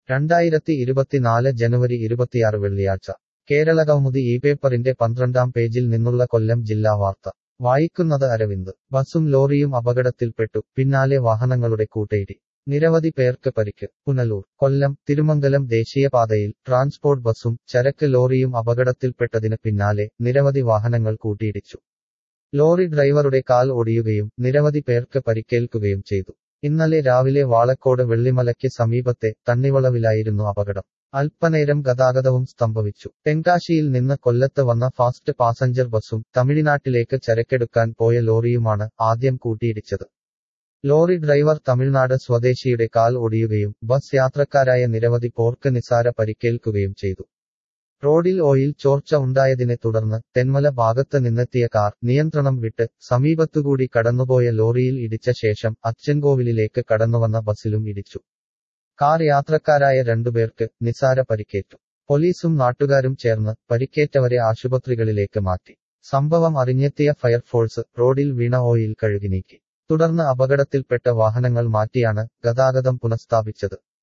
രണ്ടായിരത്തി ഇരുപത്തിനാല് ജനുവരി ഇരുപത്തിയാറ് വെള്ളിയാഴ്ച കേരളകൗമുദി ഈ പേപ്പറിന്റെ പന്ത്രണ്ടാം പേജിൽ നിന്നുള്ള കൊല്ലം ജില്ലാ വാർത്ത വായിക്കുന്നത് അരവിന്ദ് ബസും ലോറിയും അപകടത്തിൽപ്പെട്ടു പിന്നാലെ വാഹനങ്ങളുടെ കൂട്ടയിടി നിരവധി പേർക്ക് പരിക്ക് പുനലൂർ കൊല്ലം തിരുമംഗലം ദേശീയപാതയിൽ ട്രാൻസ്പോർട്ട് ബസും ചരക്ക് ലോറിയും അപകടത്തിൽപ്പെട്ടതിന് പിന്നാലെ നിരവധി വാഹനങ്ങൾ കൂട്ടിയിടിച്ചു ലോറി ഡ്രൈവറുടെ കാൽ ഒടിയുകയും നിരവധി പേർക്ക് പരിക്കേൽക്കുകയും ചെയ്തു ഇന്നലെ രാവിലെ വാളക്കോട് വെള്ളിമലയ്ക്ക് സമീപത്തെ തണ്ണിവളവിലായിരുന്നു അപകടം അല്പനേരം ഗതാഗതവും സ്തംഭവിച്ചു തെങ്കാശിയിൽ നിന്ന് കൊല്ലത്ത് വന്ന ഫാസ്റ്റ് പാസഞ്ചർ ബസും തമിഴ്നാട്ടിലേക്ക് ചരക്കെടുക്കാൻ പോയ ലോറിയുമാണ് ആദ്യം കൂട്ടിയിടിച്ചത് ലോറി ഡ്രൈവർ തമിഴ്നാട് സ്വദേശിയുടെ കാൽ ഒടിയുകയും ബസ് യാത്രക്കാരായ നിരവധി പോർക്ക് നിസാര പരിക്കേൽക്കുകയും ചെയ്തു റോഡിൽ ഓയിൽ ചോർച്ച ഉണ്ടായതിനെ തുടർന്ന് തെന്മല ഭാഗത്ത് നിന്നെത്തിയ കാർ നിയന്ത്രണം വിട്ട് സമീപത്തുകൂടി കടന്നുപോയ ലോറിയിൽ ഇടിച്ച ശേഷം അച്ചൻകോവിലിലേക്ക് കടന്നുവന്ന ബസിലും ഇടിച്ചു കാർ യാത്രക്കാരായ രണ്ടുപേർക്ക് നിസാര പരിക്കേറ്റു പോലീസും നാട്ടുകാരും ചേർന്ന് പരിക്കേറ്റവരെ ആശുപത്രികളിലേക്ക് മാറ്റി സംഭവം അറിഞ്ഞെത്തിയ ഫയർഫോഴ്സ് റോഡിൽ വീണ ഓയിൽ കഴുകി നീക്കി തുടർന്ന് അപകടത്തിൽപ്പെട്ട വാഹനങ്ങൾ മാറ്റിയാണ് ഗതാഗതം പുനഃസ്ഥാപിച്ചത്